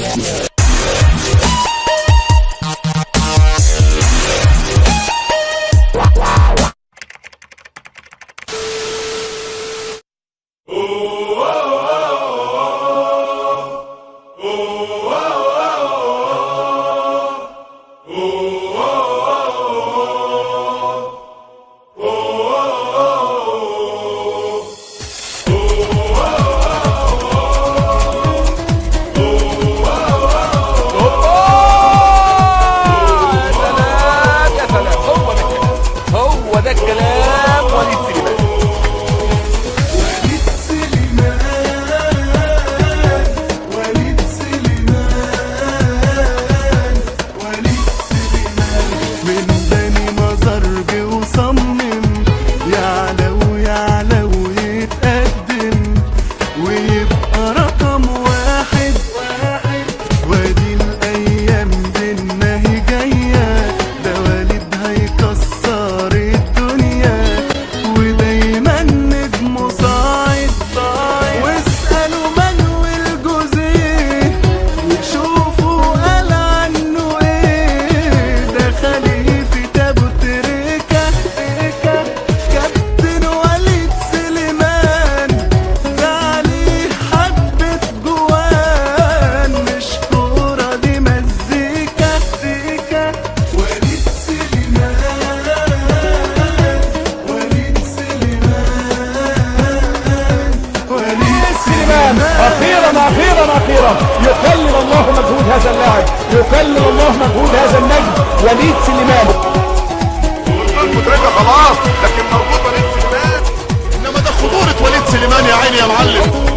سلام يا سلام هو ده الكلام هو ده الكلام وليد سليمان وليد سليمان وليد سليمان من بني مزار جه وصمم يعلى ويعلى ويتقدم ويبقى رقم واحد وادي الايام بينا هي جايه ده والد هيكسر الدنيا ودايما نجم صاعد واسالوا مانويل جوزيه وشوفوا قال عنه ايه ده خليفه ابو تريكه كابتن وليد سليمان ده عليه حبه جوان مش كوره دي مزيكا وليد سليمان وليد سليمان وليد سليمان اخيرا اخيرا اخيرا يكلل الله مجهود هذا اللاعب يكلل الله مجهود هذا النجم وليد سليمان المدركه خلاص لكن مربوط وليد سليمان انما ده خطوره وليد سليمان يا عيني يا معلم